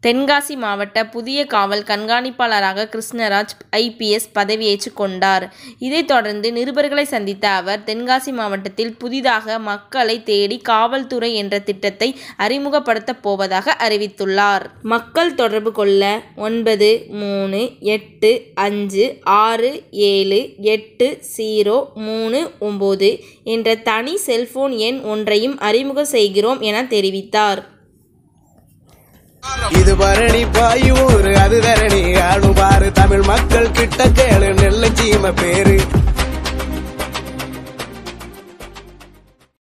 தென்காசி மாவட்ட புதிய காவல் கண்காணிப்பாளராக கிருஷ்ணராஜ் ஐபிஎஸ் பதவியேற்றுக் கொண்டார். இதைத் தொடர்ந்து நிருபர்களை சந்தித்த அவர், தென்காசி மாவட்டத்தில் புதிதாக மக்களை தேடி காவல்துறை என்ற திட்டத்தை அறிமுகப்படுத்தப் போவதாக அறிவித்துள்ளார். மக்கள் தொடர்பு கொள்ள ஒன்பது மூணு எட்டு அஞ்சு ஆறு ஏழு எட்டு ஜீரோ மூணு ஒன்பது என்ற தனி செல்போன் எண் ஒன்றையும் அறிமுகம் செய்கிறோம் என தெரிவித்தார். இது பரணி பாயும் ஊரு அது தரணி ஆளும் பாரு தமிழ் மக்கள் கிட்ட கேளு நெல்ல சீம பேரு